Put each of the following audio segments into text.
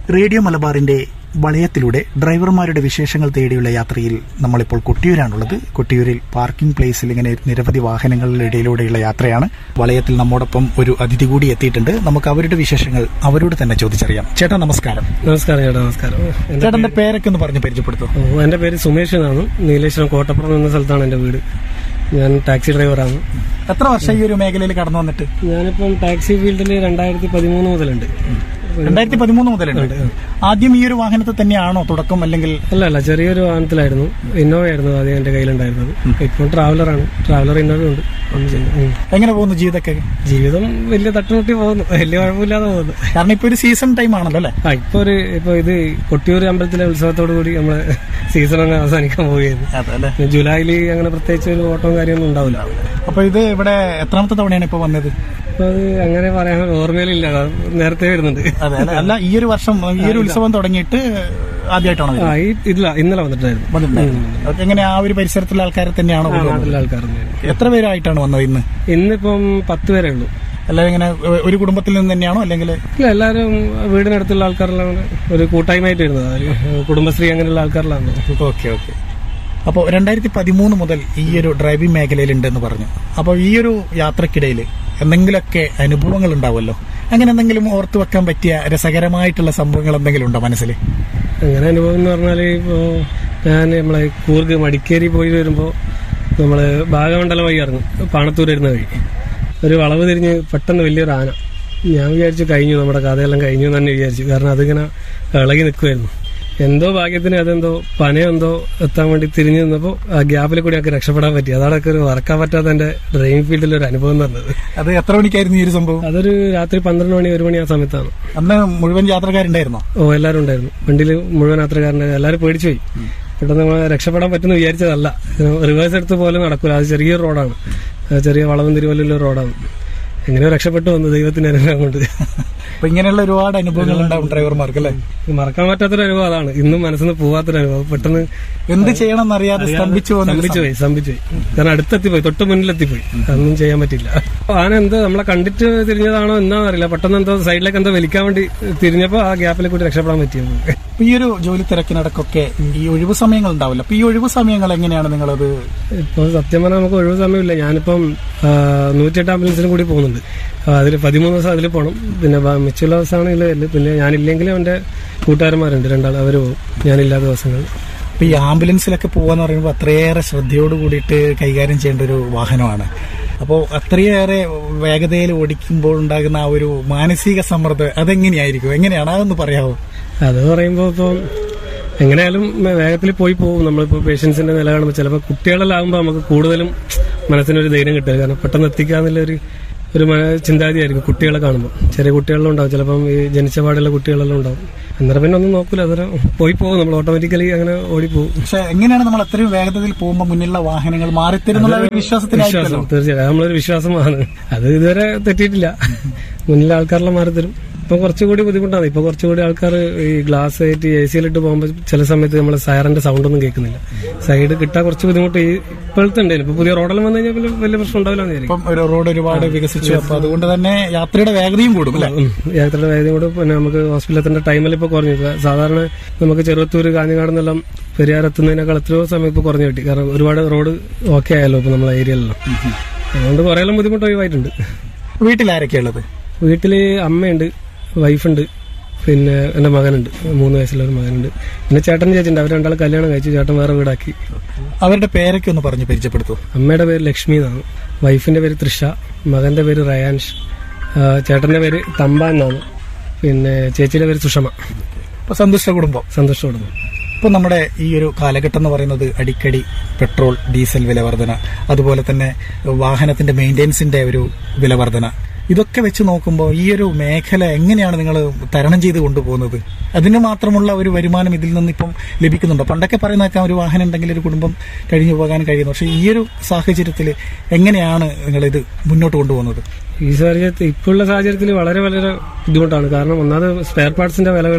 Radio മലബാറിന്റെ വളയത്തിലൂടെ ഡ്രൈവർമാരുടെ വിശേഷങ്ങൾ തേടിയുള്ള യാത്രയിൽ നമ്മളിപ്പോൾ കൊട്ടിയൂരാണുള്ളത് കൊട്ടിയൂരിൽ പാർക്കിംഗ് പ്ലേസിൽ ഇങ്ങനെ നിരവധി വാഹനങ്ങളുടെ ഇടയിലൂടെയുള്ള യാത്രയാണ് വളയത്തിൽ നമ്മോടൊപ്പം ഒരു അതിഥി കൂടി എത്തിയിട്ടുണ്ട് നമുക്ക് അവരുടെ വിശേഷങ്ങൾ അവരോട് തന്നെ ചോദിച്ചറിയാം ചേട്ടാ നമസ്കാരം നമസ്കാരം ചേട്ടാ നമസ്കാരം എന്റെ ചേട്ടന്റെ പേരൊക്കെ ഒന്ന് പറഞ്ഞ് പരിചയപ്പെടുത്തു ഓ, എന്റെ പേര് സുമേഷ് എന്നാണ് നീലേശ്വരം കോട്ടപ്പുറം എന്ന സ്ഥലത്താണ് എന്റെ വീട് ഞാൻ ടാക്സി ഡ്രൈവറാണ് എത്ര വർഷം ഈ ഒരു മേഖലയിൽ കടന്നു വന്നിട്ട് ഞാനിപ്പം ടാക്സി ഫീൽഡിൽ രണ്ടായിരത്തി പതിമൂന്ന് മുതലുണ്ട് രണ്ടായിരത്തി പതിമൂന്ന് മുതലുണ്ട് ആദ്യം ഈ ഒരു വാഹനത്തിൽ തന്നെയാണോ തുടക്കം അല്ലെങ്കിൽ അല്ല അല്ല ചെറിയൊരു വാഹനത്തിലായിരുന്നു ഇന്നോവ ആയിരുന്നു ആദ്യം എന്റെ കയ്യിലുണ്ടായിരുന്നത് ഇപ്പം ട്രാവലറാണ് ട്രാവലർ ഇന്നോവ ഉണ്ട് ഒന്നും ചെയ്യുന്നു. ഉം. എങ്ങനെ പോകുന്നു ജീവിതമൊക്കെ ജീവിതം വലിയ തട്ടുമുട്ടി പോകുന്നു വലിയ കുഴപ്പമില്ലാതെ പോകുന്നു കാരണം ഇപ്പൊ ഒരു സീസൺ ടൈം ആണല്ലോ അല്ലെ ആ ഇപ്പൊ ഒരു ഇപ്പൊ ഇത് കൊട്ടിയൂർ അമ്പലത്തിലെ ഉത്സവത്തോടു കൂടി നമ്മളെ സീസൺ അങ്ങ് അവസാനിക്കാൻ പോവുകയായിരുന്നു അതെ അല്ലെ പിന്നെ ജൂലൈയിൽ അങ്ങനെ പ്രത്യേകിച്ച് ഒരു ഓട്ടവും കാര്യമൊന്നും ഉണ്ടാവില്ല അപ്പൊ ഇത് ഇവിടെ എത്രാമത്തെ തവണയാണ് ഇപ്പൊ വന്നത് അപ്പൊ അത് അങ്ങനെ പറയാൻ ഓർമ്മയിലില്ല അത് നേരത്തെ വരുന്നുണ്ട് അതെ അല്ലെ അല്ല ഈ ഒരു വർഷം ഈ ഒരു ഉത്സവം തുടങ്ങിയിട്ട് ആദ്യമായിട്ടാണോ ആ ഈ ഇല്ല ഇന്നലെ വന്നിട്ടായിരുന്നു വന്നിട്ടുണ്ടായിരുന്നത് അതൊക്കെ എങ്ങനെ ആ ഒരു പരിസരത്തുള്ള ആൾക്കാരെ തന്നെയാണോ ആ, കൊണ്ടുവന്നത്? നാട്ടിലെ ആൾക്കാരുണ്ടായിരുന്നു എത്ര പേരായിട്ടാണ് വന്നത് ഇന്ന് ഇന്നിപ്പം പത്ത് പേരേ ഉള്ളൂ അല്ല ഇങ്ങനെ ഒരു കുടുംബത്തിൽ നിന്ന് തന്നെയാണോ അല്ലെങ്കിൽ ഇല്ല എല്ലാവരും വീടിനടുത്തുള്ള ആൾക്കാരെല്ലാം കൂടെ ഒരു കൂട്ടായ്മയായിട്ട് വരുന്നത് അതില് കുടുംബശ്രീ അങ്ങനെയുള്ള ആൾക്കാരെല്ലാം ഓക്കെ ഓക്കെ അപ്പോൾ രണ്ടായിരത്തി പതിമൂന്ന് മുതൽ ഈ ഒരു ഡ്രൈവിംഗ് മേഖലയിലുണ്ടെന്ന് പറഞ്ഞു അപ്പോൾ ഈ ഒരു യാത്രക്കിടയിൽ എന്തെങ്കിലുമൊക്കെ അനുഭവങ്ങൾ ഉണ്ടാവുമല്ലോ അങ്ങനെ എന്തെങ്കിലും ഓർത്തു വെക്കാൻ പറ്റിയ രസകരമായിട്ടുള്ള സംഭവങ്ങൾ എന്തെങ്കിലും ഉണ്ടോ മനസ്സിൽ അങ്ങനെ അനുഭവം എന്ന് പറഞ്ഞാൽ ഇപ്പോൾ ഞാൻ നമ്മളെ കൂർഗ് മടിക്കേരി പോയി വരുമ്പോൾ നമ്മൾ ഭാഗമണ്ഡലം വഴി ഇറങ്ങും പാണത്തൂർ വരുന്ന വഴി ഒരു വളവ് തിരിഞ്ഞ് പെട്ടെന്ന് വലിയൊരു ആന ഞാൻ വിചാരിച്ചു കഴിഞ്ഞു നമ്മുടെ കഥയെല്ലാം കഴിഞ്ഞു എന്ന് തന്നെ വിചാരിച്ചു കാരണം അതിങ്ങനെ ഇളകി നിൽക്കുമായിരുന്നു എന്തോ ഭാഗ്യത്തിന് അതെന്തോ പനയെന്തോ എത്താൻ വേണ്ടി തിരിഞ്ഞു നിന്നപ്പോൾ ആ ഗ്യാപ്പിൽ കൂടി ഒക്കെ രക്ഷപ്പെടാൻ പറ്റി അതാണൊക്കെ ഒരു മറക്കാൻ പറ്റാത്ത എന്റെ ഡ്രൈവിംഗ് ഫീൽഡിൽ ഒരു അനുഭവം എന്ന് പറഞ്ഞത് അത് എത്ര മണിക്കായിരുന്നു ഈ ഒരു സംഭവം അതൊരു രാത്രി പന്ത്രണ്ട് മണി ഒരു മണി ആ സമയത്താണ് അന്ന് മുഴുവൻ യാത്രക്കാരുണ്ടായിരുന്നോ ഓ എല്ലാവരും ഉണ്ടായിരുന്നു വണ്ടിയിൽ മുഴുവൻ യാത്രക്കാരുണ്ടായിരുന്നു എല്ലാവരും പേടിച്ചു പോയി പെട്ടെന്ന് നമ്മൾ രക്ഷപ്പെടാൻ പറ്റുമെന്ന് വിചാരിച്ചതല്ല റിവേഴ്സ് എടുത്ത് പോലെ നടക്കൂല അത് ചെറിയൊരു റോഡാണ് ആ ചെറിയ വളവും തിരുവല്ലുള്ള റോഡാണ് എങ്ങനെയോ രക്ഷപ്പെട്ടു വന്നു ദൈവത്തിന്റെ അനുഗ്രഹം കൊണ്ട് അപ്പൊ ഇങ്ങനെയുള്ള ഒരുപാട് അനുഭവങ്ങൾ ഉണ്ടാവും ഡ്രൈവർമാർക്ക് അല്ലേ മറക്കാൻ പറ്റാത്തൊരു അനുഭവം അതാണ് ഇന്നും മനസ്സിൽ നിന്ന് പോവാത്തൊരു അനുഭവം പെട്ടെന്ന് എന്ത് ചെയ്യണം എന്നറിയാതെ സ്തംഭിച്ചു പോകുന്ന ഒരു സ്തംഭിച്ചു പോയി സ്തംഭിച്ചു പോയി കാരണം അടുത്തെത്തിപ്പോയി തൊട്ട് മുന്നിലെത്തിപ്പോയി അതൊന്നും ചെയ്യാൻ പറ്റില്ല ആന എന്തോ നമ്മളെ കണ്ടിട്ട് തിരിഞ്ഞതാണോ എന്താണെന്ന് അറിയില്ല പെട്ടെന്ന് എന്തോ സൈഡിലേക്ക് എന്തോ വലിക്കാൻ വേണ്ടി തിരിഞ്ഞപ്പോ ആ ഗ്യാപ്പിൽ കൂടി രക്ഷപ്പെടാൻ പറ്റിയത് അപ്പൊ ഈ ഒരു ജോലി തിരക്കിനിടക്കൊക്കെ ഈ ഒഴിവ് സമയങ്ങൾ ഉണ്ടാവില്ല അപ്പൊ ഈ ഒഴിവ് സമയങ്ങൾ എങ്ങനെയാണ് നിങ്ങളത് ഇപ്പൊ സത്യം പറഞ്ഞാൽ നമുക്ക് ഒഴിവ് സമയമില്ല ഞാനിപ്പം ആ, നൂറ്റെട്ട് ആംബുലൻസിനും കൂടി പോകുന്നുണ്ട് അതിൽ പതിമൂന്ന് ദിവസം അതിൽ പോകണം പിന്നെ ബ- മിച്ചുള്ള ദിവസമാണ് ഇതിൽ പിന്നെ ഞാനില്ലെങ്കിലും എൻ്റെ കൂട്ടുകാരന്മാരുണ്ട് രണ്ടാൾ അവർ പോകും ഞാനില്ലാത്ത ദിവസങ്ങൾ ഇപ്പൊ ഈ ആംബുലൻസിലൊക്കെ പോവാന്ന് പറയുമ്പോൾ അത്രയേറെ ശ്രദ്ധയോട് കൂടിയിട്ട് കൈകാര്യം ചെയ്യേണ്ട ഒരു വാഹനമാണ് അപ്പോൾ അത്രയേറെ വേഗതയിൽ ഓടിക്കുമ്പോൾ ഉണ്ടാകുന്ന ആ ഒരു മാനസിക സമ്മർദ്ദം അതെങ്ങനെയായിരിക്കും എങ്ങനെയാണ് അതൊന്ന് പറയാമോ അത് പറയുമ്പോൾ ഇപ്പം എങ്ങനെയായാലും വേഗത്തിൽ പോയി പോകും നമ്മളിപ്പോൾ പേഷ്യൻസിന്റെ നില കാണുമ്പോൾ ചിലപ്പോൾ കുട്ടികളെല്ലാം ആകുമ്പോൾ നമുക്ക് കൂടുതലും മനസ്സിനൊരു ധൈര്യം കിട്ടുക കാരണം പെട്ടെന്ന് എത്തിക്കാന്നുള്ള ഒരു ഒരു മ- ചിന്താഗതിയായിരിക്കും കുട്ടികളെ കാണുമ്പോൾ ചെറിയ കുട്ടികളെല്ലാം ഉണ്ടാവും ചിലപ്പം ഈ ജനിച്ച പാടുള്ള കുട്ടികളെല്ലാം ഉണ്ടാവും അന്നേരം പിന്നെ ഒന്നും നോക്കൂല അന്നേരം പോയി പോകും നമ്മൾ ഓട്ടോമാറ്റിക്കലി അങ്ങനെ ഓടിപ്പോകും പക്ഷെ എങ്ങനെയാണ് നമ്മൾ അത്രയും വേഗതയിൽ പോകുമ്പോൾ മുന്നിലുള്ള വാഹനങ്ങൾ മാറിത്തരുന്നുള്ള ഒരു വിശ്വാസത്തിലായിരിക്കുമല്ലോ വിശ്വാസം തീർച്ചയായും അത് നമ്മളൊരു വിശ്വാസമാണ് അത് ഇതുവരെ തെറ്റിയിട്ടില്ല മുന്നിലെ ആൾക്കാരെല്ലാം മാറിത്തരും ഇപ്പൊ കുറച്ചുകൂടി ബുദ്ധിമുട്ടാണ് ഇപ്പൊ കുറച്ചുകൂടി ആൾക്കാർ ഈ ഗ്ലാസ് ആയിട്ട് എ സിയിലിട്ട് പോകുമ്പോൾ ചില സമയത്ത് നമ്മൾ സൈറന്റെ സൗണ്ട് ഒന്നും കേൾക്കുന്നില്ല സൈഡ് കിട്ടാൻ കുറച്ച് ബുദ്ധിമുട്ട് ഈ ഇപ്പോഴത്തെ ഉണ്ട് ഇപ്പൊ പുതിയ റോഡെല്ലാം വന്നു കഴിഞ്ഞാൽ പിന്നെ വലിയ പ്രശ്നം ഉണ്ടാവില്ല എന്ന് വിചാരിക്കും ഇപ്പം ഒരു റോഡ് ഒരുപാട് വികസിച്ചു അപ്പൊ അതുകൊണ്ട് തന്നെ യാത്രയുടെ വേഗതയും കൂടും അല്ലെ ഉം. യാത്രയുടെ വേദന കൂടെ പിന്നെ നമുക്ക് ഹോസ്പിറ്റലെത്തേണ്ട ടൈമിൽ ഇപ്പൊ കുറഞ്ഞു ഇപ്പൊ സാധാരണ നമുക്ക് ചെറുത്തൂര് കാഞ്ഞങ്ങാട് നിന്നെല്ലാം പെരിയാർ എത്തുന്നതിനേക്കാൾ എത്രയോ സമയം ഇപ്പൊ കുറഞ്ഞു കിട്ടി കാരണം ഒരുപാട് റോഡ് ഓക്കെ ആയല്ലോ ഇപ്പൊ നമ്മളെ ഏരിയയിലെല്ലാം അതുകൊണ്ട് കുറേ എല്ലാം ബുദ്ധിമുട്ട് ഒഴിവായിട്ടുണ്ട് വീട്ടിൽ ആരൊക്കെയുള്ളത് വീട്ടില് അമ്മയുണ്ട് വൈഫുണ്ട് പിന്നെ എന്റെ മകനുണ്ട് മൂന്ന് വയസ്സുള്ള ഒരു മകനുണ്ട് പിന്നെ ചേട്ടൻ ചേച്ചിണ്ട് അവർ രണ്ടാൾ കല്യാണം കഴിച്ചു ചേട്ടൻ വേറെ വീടാക്കി അവരുടെ പേരൊക്കെ ഒന്ന് പറഞ്ഞ് പരിചയപ്പെടുത്തൂ അമ്മയുടെ പേര് ലക്ഷ്മി എന്നാണ് വൈഫിന്റെ പേര് തൃഷ മകന്റെ പേര് റയാൻഷ് ആ, ചേട്ടന്റെ പേര് തമ്പാൻ എന്നാണ് പിന്നെ ചേച്ചിയുടെ പേര് സുഷമ ഇപ്പൊ സന്തുഷ്ട കുടുംബം സന്തോഷത്തോടുന്നു ഇപ്പൊ നമ്മുടെ ഈ ഒരു കാലഘട്ടം എന്ന് പറയുന്നത് അടിക്കടി പെട്രോൾ ഡീസൽ വില വർധന അതുപോലെ തന്നെ വാഹനത്തിന്റെ മെയിൻ്റെനൻസിന്റെ ഒരു വില വർധന ഇതൊക്കെ വെച്ച് നോക്കുമ്പോൾ ഈ ഒരു മേഖല എങ്ങനെയാണ് നിങ്ങൾ തരണം ചെയ്ത് കൊണ്ടുപോകുന്നത് അതിന് മാത്രമുള്ള ഒരു വരുമാനം ഇതിൽ നിന്ന് ഇപ്പം ലഭിക്കുന്നുണ്ടോ പണ്ടൊക്കെ പറയുന്നേക്കാം ഒരു വാഹനം ഉണ്ടെങ്കിൽ ഒരു കുടുംബം കഴിഞ്ഞു പോകാൻ കഴിയുന്നു പക്ഷെ ഈ ഒരു സാഹചര്യത്തിൽ എങ്ങനെയാണ് നിങ്ങൾ ഇത് മുന്നോട്ട് കൊണ്ടുപോകുന്നത് ഈ സാഹചര്യത്തിൽ ഇപ്പോഴുള്ള സാഹചര്യത്തിൽ വളരെ വളരെ ബുദ്ധിമുട്ടാണ് കാരണം ഒന്നാമത് സ്പെയർ പാർട്സിന്റെ വിലകൾ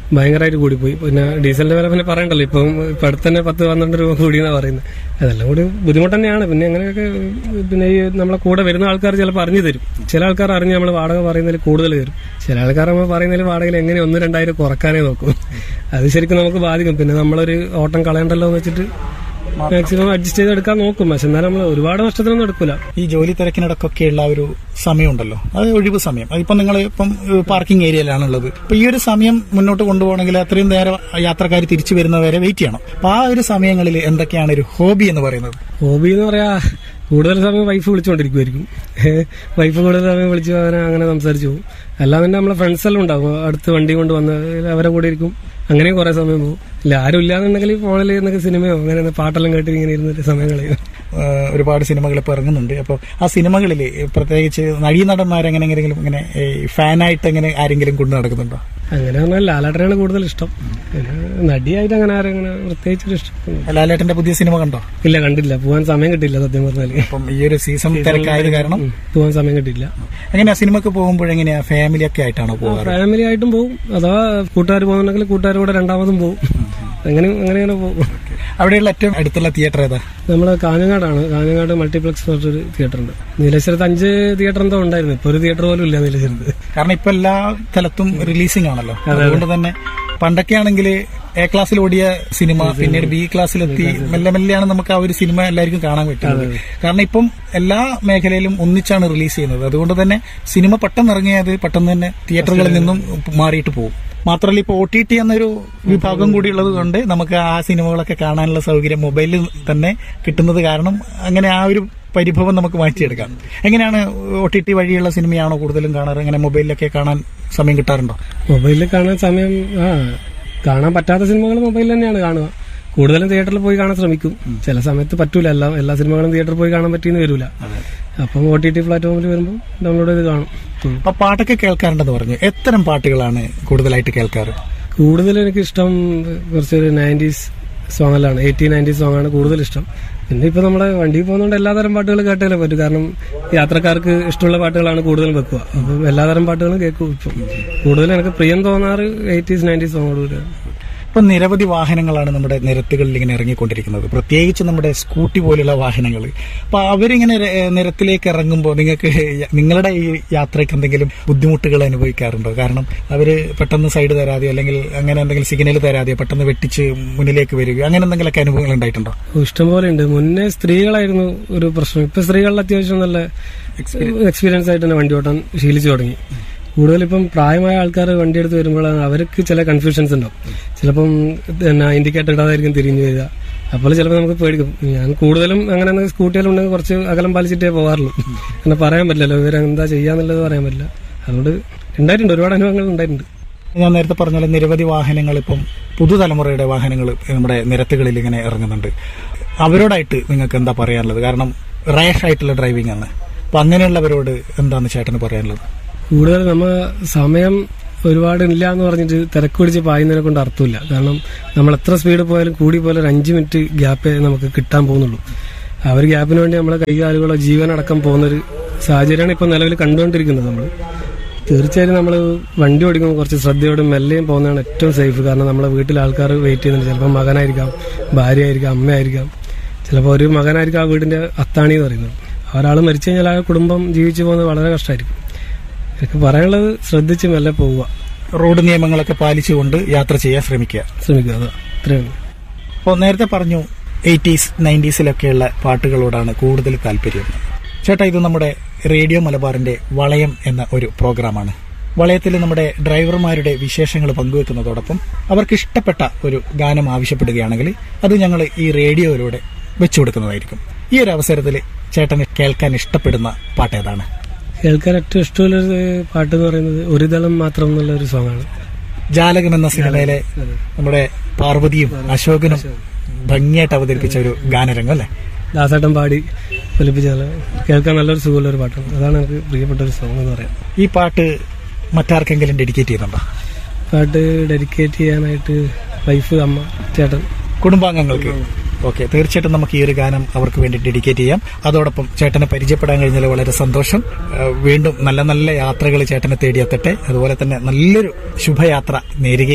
ഭയങ്കരമായിട്ട് കൂടിപ്പോയി പിന്നെ ഡീസലിന്റെ വില പിന്നെ പറയണ്ടല്ലോ ഇപ്പം ഇപ്പൊ അടുത്ത് തന്നെ പത്ത് പന്ത്രണ്ട് രൂപ കൂടിയെന്നാണ് പറയുന്നത് അതെല്ലാം കൂടി ബുദ്ധിമുട്ട് തന്നെയാണ് പിന്നെ അങ്ങനെയൊക്കെ പിന്നെ ഈ നമ്മളെ കൂടെ വരുന്ന ആൾക്കാർ ചിലപ്പോൾ അറിഞ്ഞു തരും ചില ആൾക്കാർ അറിഞ്ഞ് നമ്മൾ വാടക പറയുന്നതിൽ കൂടുതൽ തരും ചില ആൾക്കാർ നമ്മൾ പറയുന്നതിൽ വാടകയിൽ എങ്ങനെ ഒന്ന് രണ്ടായിരം കുറക്കാനേ നോക്കും അത് ശരിക്കും നമുക്ക് ബാധിക്കും പിന്നെ നമ്മളൊരു ഓട്ടം കളയണ്ടല്ലോ എന്ന് വെച്ചിട്ട് മാക്സിമം അഡ്ജസ്റ്റ് ചെയ്ത് എടുക്കാൻ നോക്കും പക്ഷെ എന്നാലും നമ്മൾ ഒരുപാട് നഷ്ടത്തിനൊന്നും എടുക്കില്ല ഈ ജോലി തിരക്കിനിടക്കൊക്കെയുള്ള ആ ഒരു സമയമുണ്ടല്ലോ അത് ഒഴിവ് സമയം അതിപ്പം നിങ്ങൾ ഇപ്പം പാർക്കിംഗ് ഏരിയയിലാണുള്ളത് അപ്പൊ ഈ ഒരു സമയം മുന്നോട്ട് കൊണ്ടുപോകണമെങ്കിൽ അത്രയും നേരം യാത്രക്കാർ തിരിച്ചു വരുന്നവരെ വെയിറ്റ് ചെയ്യണം അപ്പൊ ആ ഒരു സമയങ്ങളിൽ എന്തൊക്കെയാണ് ഒരു ഹോബി എന്ന് പറയുന്നത് ഹോബി എന്ന് പറയാ കൂടുതൽ സമയം വൈഫ് വിളിച്ചുകൊണ്ടിരിക്കുമായിരിക്കും വൈഫ് കൂടുതൽ സമയം വിളിച്ച് അങ്ങനെ അങ്ങനെ സംസാരിച്ചു പോകും അല്ലാതെ തന്നെ നമ്മളെ ഫ്രണ്ട്സ് എല്ലാം ഉണ്ടാവും അടുത്ത് വണ്ടി കൊണ്ട് വന്ന് അവരെ കൂടെ ഇരിക്കും അങ്ങനെ കുറെ സമയം പോകും ഇല്ല ആരും ഇല്ലാന്നുണ്ടെങ്കിൽ ഫോണിൽ എന്നൊക്കെ സിനിമയോ അങ്ങനെ പാട്ടെല്ലാം കേട്ട് ഇങ്ങനെ ഇരുന്നിട്ട് സമയം കളയും ഏഹ് ഒരുപാട് സിനിമകൾ ഇപ്പോൾ ഇറങ്ങുന്നുണ്ട് അപ്പോൾ ആ സിനിമകളിൽ പ്രത്യേകിച്ച് നടീനടന്മാരെങ്ങനെങ്കിലും ഇങ്ങനെ ഈ ഫാനായിട്ട് എങ്ങനെ ആരെങ്കിലും കൊണ്ടു നടക്കുന്നുണ്ടോ അങ്ങനെ പറഞ്ഞാൽ ലാലാട്ടനാണ് കൂടുതൽ ഇഷ്ടം പിന്നെ നടിയായിട്ട് അങ്ങനെ ആരും അങ്ങനെ പ്രത്യേകിച്ചൊരു ഇഷ്ടം ലാലേട്ടന്റെ പുതിയ സിനിമ കണ്ടോ ഇല്ല കണ്ടില്ല പോകാൻ സമയം കിട്ടില്ല സത്യം പറഞ്ഞാല് അപ്പം ഈ ഒരു സീസൺ തിരക്കായത് കാരണം ഉം, പോകാൻ സമയം കിട്ടില്ല എങ്ങനെയാ സിനിമക്ക് പോകുമ്പോഴെങ്ങനെയാ ഫാമിലി ഒക്കെ ആയിട്ടാണോ പോകാറ് ഫാമിലി ആയിട്ടും പോകും അഥവാ കൂട്ടുകാർ പോകുന്നുണ്ടെങ്കിൽ കൂട്ടുകാർ കൂടെ രണ്ടാമതും പോകും അങ്ങനെ അങ്ങനെ അങ്ങനെ പോകും അവിടെയുള്ള ഏറ്റവും അടുത്തുള്ള തിയേറ്റർ ഏതാ നമ്മള് കാഞ്ഞങ്ങാടാണ് കാഞ്ഞങ്ങാട് മൾട്ടിപ്ലക്സ് പറഞ്ഞൊരു തിയേറ്റർ ഉണ്ട് നീലേശ്വരത്ത് അഞ്ച് തിയേറ്റർ എന്തോ ഉണ്ടായിരുന്നു ഇപ്പൊ ഒരു തിയേറ്റർ പോലും ഇല്ല നീലേശ്വരത്ത് കാരണം ഇപ്പൊ എല്ലാ സ്ഥലത്തും റിലീസിംഗ് ആണല്ലോ അതുകൊണ്ട് തന്നെ പണ്ടൊക്കെ ആണെങ്കിൽ എ ക്ലാസ്സിൽ ഓടിയ സിനിമ പിന്നീട് ബി ക്ലാസ്സിലെത്തി മെല്ലെ മെല്ലെയാണ് നമുക്ക് ആ ഒരു സിനിമ എല്ലാവർക്കും കാണാൻ പറ്റുന്നത് കാരണം ഇപ്പം എല്ലാ മേഖലയിലും ഒന്നിച്ചാണ് റിലീസ് ചെയ്യുന്നത് അതുകൊണ്ട് തന്നെ സിനിമ പെട്ടെന്ന് ഇറങ്ങിയത് പെട്ടെന്ന് തന്നെ തിയേറ്ററുകളിൽ നിന്നും മാറിയിട്ട് പോകും മാത്രമല്ല ഇപ്പോൾ ഒ ടി ടി എന്നൊരു വിഭാഗം കൂടി ഉള്ളത് കൊണ്ട് നമുക്ക് ആ സിനിമകളൊക്കെ കാണാനുള്ള സൗകര്യം മൊബൈലിൽ തന്നെ കിട്ടുന്നത് കാരണം അങ്ങനെ ആ ഒരു പരിഭവം നമുക്ക് മാറ്റിയെടുക്കാം എങ്ങനെയാണ് ഒ ടി ടി വഴിയുള്ള സിനിമയാണോ കൂടുതലും കാണാറ് അങ്ങനെ മൊബൈലിലൊക്കെ കാണാൻ സമയം കിട്ടാറുണ്ടോ മൊബൈലിൽ കാണാൻ സമയം ആ കാണാൻ പറ്റാത്ത സിനിമകൾ മൊബൈലിൽ തന്നെയാണ് കാണുക കൂടുതലും തിയേറ്ററിൽ പോയി കാണാൻ ശ്രമിക്കും ചില സമയത്ത് പറ്റൂല എല്ലാ എല്ലാ സിനിമകളും തിയേറ്ററിൽ പോയി കാണാൻ പറ്റിയെന്ന് വരില്ല അപ്പം ഒ ടി ടി പ്ലാറ്റ്ഫോമിൽ വരുമ്പോൾ ഡൗൺലോഡ് ചെയ്ത് കാണും ഉം. അപ്പൊ പാട്ടൊക്കെ കേൾക്കാറുണ്ടെന്ന് പറഞ്ഞു എത്തരം പാട്ടുകളാണ് കൂടുതലായിട്ട് കേൾക്കാറ് കൂടുതൽ എനിക്ക് ഇഷ്ടം കുറച്ചൊരു നയൻറ്റീസ് സോങ്ങിലാണ് എയ്റ്റി നയൻറ്റീസ് സോങ്ങാണ് കൂടുതൽ ഇഷ്ടം പിന്നെ ഇപ്പൊ നമ്മുടെ വണ്ടിയിൽ പോകുന്നതുകൊണ്ട് എല്ലാതരം പാട്ടുകൾ കേട്ടാലേ പറ്റും കാരണം യാത്രക്കാർക്ക് ഇഷ്ടമുള്ള പാട്ടുകളാണ് കൂടുതലും വെക്കുക അപ്പം എല്ലാതരം പാട്ടുകളും കേൾക്കും ഇപ്പം കൂടുതൽ എനിക്ക് പ്രിയം തോന്നാറ് എയ്റ്റീസ് നയൻറ്റീസ് സോങ്ങോടുകൂടിയാണ് ഇപ്പൊ നിരവധി വാഹനങ്ങളാണ് നമ്മുടെ നിരത്തുകളിൽ ഇങ്ങനെ ഇറങ്ങിക്കൊണ്ടിരിക്കുന്നത് പ്രത്യേകിച്ച് നമ്മുടെ സ്കൂട്ടി പോലുള്ള വാഹനങ്ങൾ അപ്പൊ അവരിങ്ങനെ ര- നിരത്തിലേക്ക് ഇറങ്ങുമ്പോൾ നിങ്ങൾക്ക് നിങ്ങളുടെ ഈ യാത്രയ്ക്ക് എന്തെങ്കിലും ബുദ്ധിമുട്ടുകൾ അനുഭവിക്കാറുണ്ടോ കാരണം അവര് പെട്ടെന്ന് സൈഡ് തരാതെയോ അല്ലെങ്കിൽ അങ്ങനെ എന്തെങ്കിലും സിഗ്നൽ തരാതെയോ പെട്ടെന്ന് വെട്ടിച്ച് മുന്നിലേക്ക് വരികയോ അങ്ങനെ എന്തെങ്കിലുമൊക്കെ അനുഭവങ്ങൾ ഉണ്ടായിട്ടുണ്ടോ ഇഷ്ടംപോലെ ഉണ്ട് മുന്നേ സ്ത്രീകളായിരുന്നു ഒരു പ്രശ്നം ഇപ്പൊ സ്ത്രീകളിൽ അത്യാവശ്യം നല്ല എക്സ്പീരിയൻസ് ആയിട്ട് തന്നെ വണ്ടി ഓട്ടാൻ ശീലിച്ചു തുടങ്ങി കൂടുതൽ ഇപ്പം പ്രായമായ ആൾക്കാർ വണ്ടി എടുത്ത് വരുമ്പോഴാണ് അവർക്ക് ചില കൺഫ്യൂഷൻസ് ഉണ്ടാവും ചിലപ്പം പിന്നെ ഇൻഡിക്കേറ്റർ ഇടാതായിരിക്കും തിരിഞ്ഞു വരിക അപ്പോൾ ചിലപ്പോൾ നമുക്ക് പേടിക്കും ഞാൻ കൂടുതലും അങ്ങനെ സ്കൂട്ടിയിലുണ്ടെങ്കിൽ കുറച്ച് അകലം പാലിച്ചിട്ടേ പോകാറുള്ളൂ അങ്ങനെ പറയാൻ പറ്റില്ലല്ലോ ഇവർ എന്താ ചെയ്യാന്നുള്ളത് പറയാൻ പറ്റില്ല അതുകൊണ്ട് ഉണ്ടായിട്ടുണ്ട് ഒരുപാട് അനുഭവങ്ങൾ ഉണ്ടായിട്ടുണ്ട് ഞാൻ നേരത്തെ പറഞ്ഞ പോലെ നിരവധി വാഹനങ്ങൾ ഇപ്പം പുതുതലമുറയുടെ വാഹനങ്ങൾ നമ്മുടെ നിരത്തുകളിൽ ഇങ്ങനെ ഇറങ്ങുന്നുണ്ട് അവരോടായിട്ട് നിങ്ങൾക്ക് എന്താ പറയാനുള്ളത് കാരണം റാഷ് ആയിട്ടുള്ള ഡ്രൈവിംഗ് ആണ് അപ്പൊ അങ്ങനെയുള്ളവരോട് എന്താണ് ചേട്ടന് പറയാനുള്ളത് കൂടുതൽ നമ്മ സമയം ഒരുപാട് ഇല്ല എന്ന് പറഞ്ഞിട്ട് തിരക്ക് പിടിച്ച് പായുന്നതിനെ കൊണ്ട് അർത്ഥമില്ല കാരണം നമ്മൾ എത്ര സ്പീഡ് പോയാലും കൂടി പോലെ ഒരു അഞ്ച് മിനിറ്റ് ഗ്യാപ്പേ നമുക്ക് കിട്ടാൻ പോകുന്നുള്ളൂ ആ ഒരു ഗ്യാപ്പിന് വേണ്ടി നമ്മളെ കൈകാലുകളോ ജീവനടക്കം പോകുന്നൊരു സാഹചര്യമാണ് ഇപ്പോൾ നിലവിൽ കണ്ടുകൊണ്ടിരിക്കുന്നത് നമ്മൾ തീർച്ചയായും നമ്മൾ വണ്ടി ഓടിക്കുമ്പോൾ കുറച്ച് ശ്രദ്ധയോടും മെല്ലെയും പോകുന്നതാണ് ഏറ്റവും സേഫ് കാരണം നമ്മളെ വീട്ടിൽ ആൾക്കാർ വെയിറ്റ് ചെയ്യുന്നുണ്ട് ചിലപ്പോൾ മകനായിരിക്കാം ഭാര്യ ആയിരിക്കാം അമ്മയായിരിക്കാം ചിലപ്പോൾ ഒരു മകനായിരിക്കും ആ വീടിന്റെ അത്താണി എന്ന് പറയുന്നത് ഒരാൾ മരിച്ചു കഴിഞ്ഞാൽ ആ കുടുംബം ജീവിച്ചു പോകുന്നത് വളരെ കഷ്ടമായിരിക്കും എനിക്ക് പറയാനുള്ളത് ശ്രദ്ധിച്ച് മെല്ലെ പോവുക റോഡ് നിയമങ്ങളൊക്കെ പാലിച്ചുകൊണ്ട് യാത്ര ചെയ്യാൻ ശ്രമിക്കുക ശ്രമിക്കുക അതാ ഇത്രയാണ് അപ്പോൾ നേരത്തെ പറഞ്ഞു എയ്റ്റീസ് നയൻറ്റീസിലൊക്കെയുള്ള പാട്ടുകളോടാണ് കൂടുതൽ താല്പര്യം ചേട്ടാ ഇത് നമ്മുടെ റേഡിയോ മലബാറിന്റെ വളയം എന്ന ഒരു പ്രോഗ്രാമാണ് വളയത്തിൽ നമ്മുടെ ഡ്രൈവർമാരുടെ വിശേഷങ്ങൾ പങ്കുവെക്കുന്നതോടൊപ്പം അവർക്ക് ഇഷ്ടപ്പെട്ട ഒരു ഗാനം ആവശ്യപ്പെടുകയാണെങ്കിൽ അത് ഞങ്ങൾ ഈ റേഡിയോയിലൂടെ വെച്ചു കൊടുക്കുന്നതായിരിക്കും ഈ ഒരു അവസരത്തിൽ ചേട്ടന് കേൾക്കാൻ ഇഷ്ടപ്പെടുന്ന പാട്ട് ഏതാണ് കേൾക്കാൻ ഏറ്റവും ഇഷ്ടമുള്ളൊരു പാട്ട് എന്ന് പറയുന്നത് ഒരു ദളം മാത്രം എന്നുള്ള ഒരു സോങ്ങാണ് ജാലകം എന്ന സിനിമയിലെ നമ്മുടെ പാർവതിയും അശോകനും ഭംഗിയായിട്ട് അവതരിപ്പിച്ച ഒരു ഗാനരംഗം അല്ലേ ദാസേട്ടൻ പാടി ഫലിപ്പിച്ചാൽ കേൾക്കാൻ നല്ലൊരു സുഖമുള്ള ഒരു പാട്ടാണ് അതാണ് എനിക്ക് പ്രിയപ്പെട്ട ഒരു സോങ് എന്ന് പറയാം ഈ പാട്ട് മറ്റാർക്കെങ്കിലും ഡെഡിക്കേറ്റ് ചെയ്യുന്നുണ്ടോ പാട്ട് ഡെഡിക്കേറ്റ് ചെയ്യാനായിട്ട് വൈഫ് അമ്മ ചേട്ടൻ കുടുംബാംഗങ്ങൾക്ക് ഓക്കെ തീർച്ചയായിട്ടും നമുക്ക് ഈ ഒരു ഗാനം അവർക്ക് വേണ്ടി ഡെഡിക്കേറ്റ് ചെയ്യാം അതോടൊപ്പം ചേട്ടനെ പരിചയപ്പെടാൻ കഴിഞ്ഞാൽ വളരെ സന്തോഷം ഏഹ് വീണ്ടും നല്ല നല്ല യാത്രകൾ ചേട്ടനെ തേടിയെത്തട്ടെ അതുപോലെ തന്നെ നല്ലൊരു ശുഭയാത്ര നേരുകയാണ്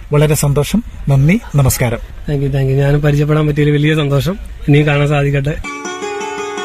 വളരെ സന്തോഷം നന്ദി നമസ്കാരം താങ്ക് യു താങ്ക് യു ഞാനും പരിചയപ്പെടാൻ പറ്റിയതിൽ വലിയ സന്തോഷം ഇനിയും കാണാൻ സാധിക്കട്ടെ